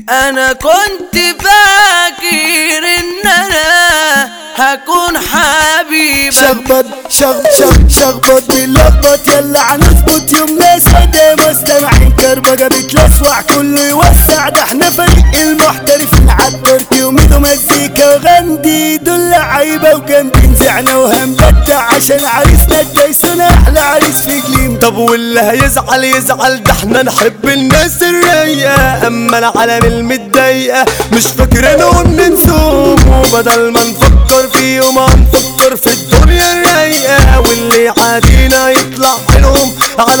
انا كنت فاكر ان انا هكون حبيبك شخبط شغ شغ شخبط باللخبط يلا هنظبط يومنا سادة مستمعين كربجة بتلسوع كله يوسع ده احنا فريق المحترفين عالتركي وميدو مزيكا وغندي دول لعيبة وجامدين زعنا وهنبدع عشان عريسنا الدايسون احلى عريس في جليم طب واللي هيزعل يزعل ده احنا نحب الناس الرايقة اما العالم المتضايقة مش فاكرينهم ننسوهم وبدل ما نفكر فيهم هنفكر في الدنيا الرايقة واللي عادينا يطلع حلوهم على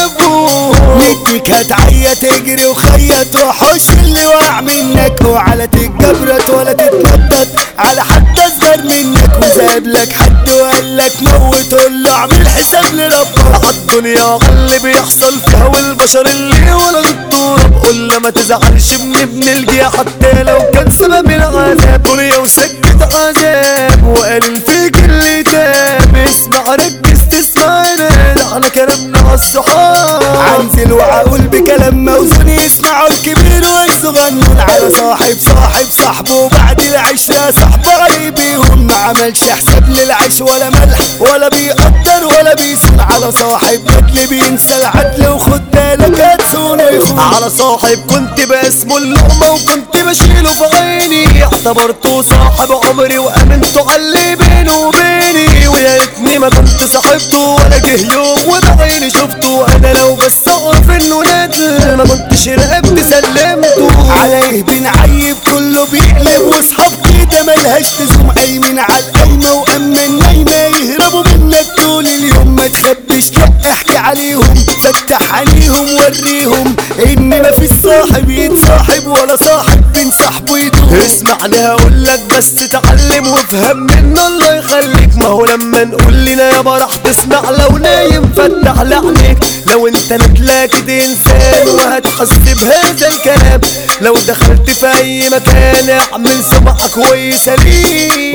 غنبهم نديك هتعيا تجري وخيط وحوش اللي وقع منك وعلى تتجبرت ولا تتنطط على حد اصغر منك وساب لك حد وقال لك موت قول له اعمل حساب لربك الدنيا اللي بيحصل فيها والبشر اللي ولا التراب قول ما تزعلش من ابن الجيا حتى لو كان سبب العذاب دنيا وسكت عذاب وقال فيك اللي تاب اسمع ركز تسمعنا ده على كلامنا على الصحاب عنزل وعقول بكلام موزون يسمعوا الكبير والصغنون على صاحب صاحب صاحبه بعد العشرة صاحبه قريبيهم ما عملش حساب للعيش ولا ملح ولا بيقدر ولا بيسون على صاحب بدل بينسى العدل وخد بالك هتسون ويخون على صاحب كنت باسمه اللقمة وكنت بشيله في عيني اعتبرته صاحب عمري وامنته على اللي بينه وبيني ويا ريتني ما كنت صاحبته ولا جه يوم وبعيني شفته انا لو بس اعرف انه ندل ما كنتش رقبت سلمته عليه بنعيب كله بيقلب واصحاب كده ملهاش لزوم قايمين على القايمة وأما النايمة يهربوا منك طول اليوم ما تخبش لا احكي عليهم فتح عليهم وريهم ان مفيش صاحب يتصاحب ولا صاحب بين صاحبه يدوم اسمعني هقول لك بس تعلم وافهم منه الله يخليك ما هو لما نقول لنا يابا راح تسمع لو نايم فتح لعنك لو انت نتلاقي دي انسان وهتحس بهذا الكلام لو دخلت في اي مكان اعمل سمعة كويسة ليه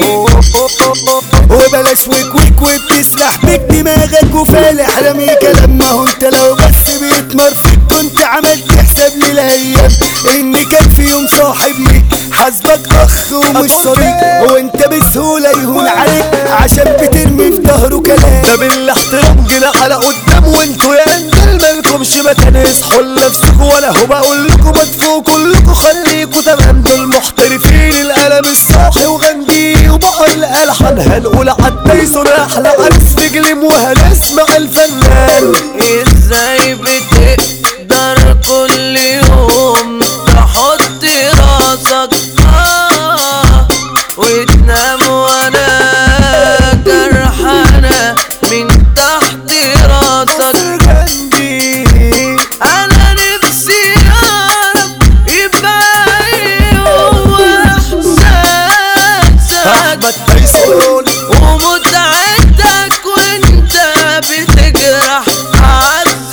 وبلاش ويك ويك وبتسلح بيك دماغك وفالح رمي كلام ما هو انت لو بس بيتمر فيك كنت عملت حساب للايام ان كان في يوم صاحب ليك حاسبك اخ ومش صديق وانت بسهولة يهون عليك عشان بترمي في ظهره كلام ده بالاحترام جينا على قدام وانتوا يا انجل مالكمش مكان اصحوا لنفسكوا ولا هو بقول لكم اطفوا كلكوا خليكوا تمام دول محترفين القلم الصاحي وغندي وبقى الالحان هنقول عالتايسون احلى عرس في جليم وهنسمع الفنان ازاي بتقدر كل يوم تحط راسك آه وتنام وانا جرحانة من تحت راسك غندي انا نفسي اعرف يبقى ايه هو احساسك احمد تايسون ومتعتك وانت بتجرح عز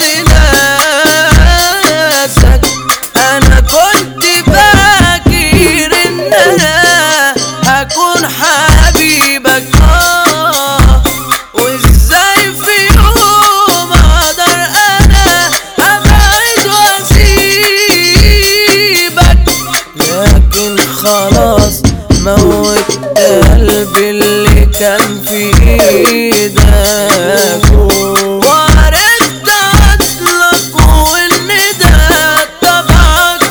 ناسك انا كنت فاكر ان انا هكون حبيبك اه وازاي في يوم اقدر انا ابعد واسيبك لكن خلاص موت قلبي اللي كان في ايدك وعرفت اصلك وان ده طبعك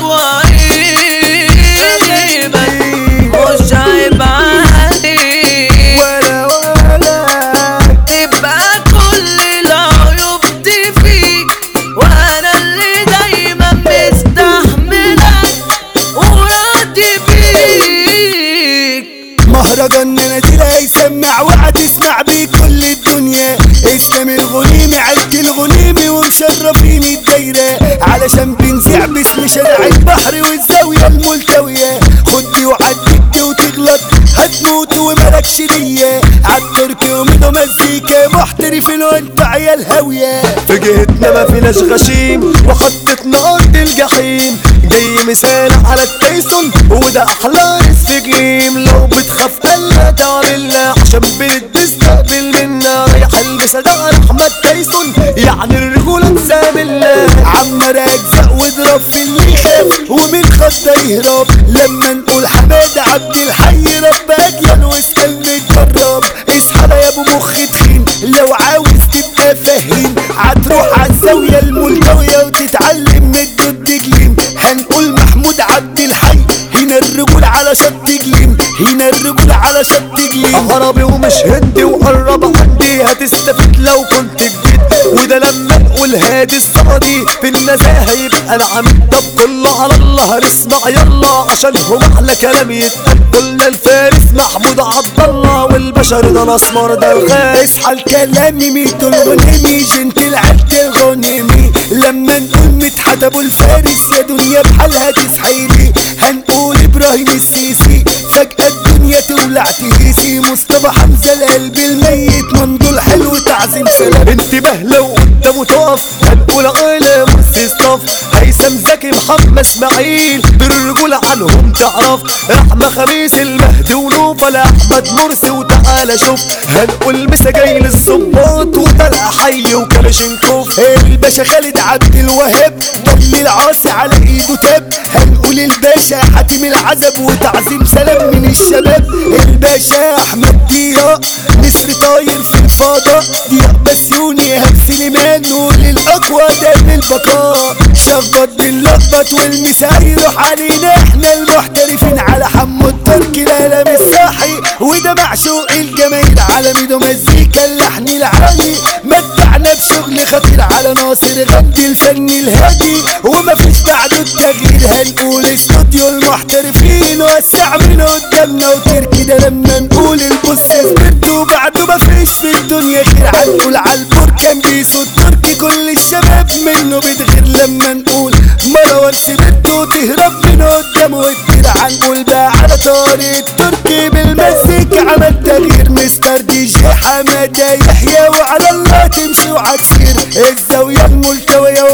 وعيبك مش عيب عليك ولا ولا تبقى كل العيوب دي فيك وانا اللي دايما مستحملك وراضي بيك مهرجان نادي هيسمع وهتسمع بيه كل الدنيا اسلام الغنيمي عد الغنيمي ومشرفين الدايرة علشان بنزع باسم شارع البحر والزاوية الملتوية خدي وعدي وتغلط هتموت وملكش ليا عالتركي وميدو مزيكا محترفين وانت عيال هاوية في جهتنا ما فيناش غشيم وحطتنا ارض الجحيم جاي مثال على التايسون وده احلى ريس في جيم لو بتخاف الا تعملنا عشان بتستقبل منا رايح البس ده احمد تايسون يعني الرجوله تساملنا عمال اجزق واضرب في اللي يخاف ومن خط ده يهرب لما نقول حماد عبد الحي رب اجيال واسال متجرب اصحى يا ابو مخ تخين لو عاوز تبقى فهيم هتروح عالزاويه الملتويه وتتعلم من الدود جليم هنقول محمود عبد الحي هنا الرجول على شط جليم هنا الرجول على شط جليم عربي ومش هندي وقرب عندي هتستفيد لو كنت جديد وده لما نقول هادي الصعدي في النزاهة يبقى العميد طب كله على الله هنسمع يلا عشان هو احلى كلام يتقال قلنا الفارس محمود عبد الله والبشر ده الاسمر ده الخاس اصحى الكلام ميتو الغنيمي جنت العد الغنيمي لما نقول مدحت ابو الفارس يا دنيا بحالها تصحيلي هنقول ابراهيم السيسي فجأة الدنيا تولع تهيسي مصطفى حمزة القلب الميت منظور حلو تعظيم سلام انتباه لو قدامه تقف هنقول عيلة مرسي صف هيثم زكي محمد اسماعيل بالرجولة عنهم تعرف رحمة خميس المهدي ونوفل احمد مرسي وتعالى شوف هنقول مسا جاي للظباط وطلع حي وكلاشينكوف الباشا خالد عبد الوهاب ضل العاصي على ايده تاب هنقول الباشا حاتم العزب وتعظيم سلام من الشباب الباشا احمد ديرا نسر طاير في الفضاء ضياء بسيوني ايهاب سليمان وللاقوى دام البقاء شخبط بنلخبط والمسا يروح علينا احنا المحترفين على حمو التركي الالم الصاحي وده معشوق الجماهير على ميدو مزيكا اللحن العالي متعنا بشغل خطير على ناصر غد الفن الهادي ومفيش بعده التغيير هنقول استوديو المحترفين وسع من قدامنا وتركي ده لما نقول البص سبرت وبعده مفيش في الدنيا خير هنقول على البركان بيسو التركي كل الشباب منه بتغير لما نقول مروان سبرت وتهرب من قدامه وتطير هنقول بقى على طارق التركي بالمزيكا عمل تغيير مستر دي جي حماده يحيى وعلى الله تمشي وعتسير الزاويه الملتويه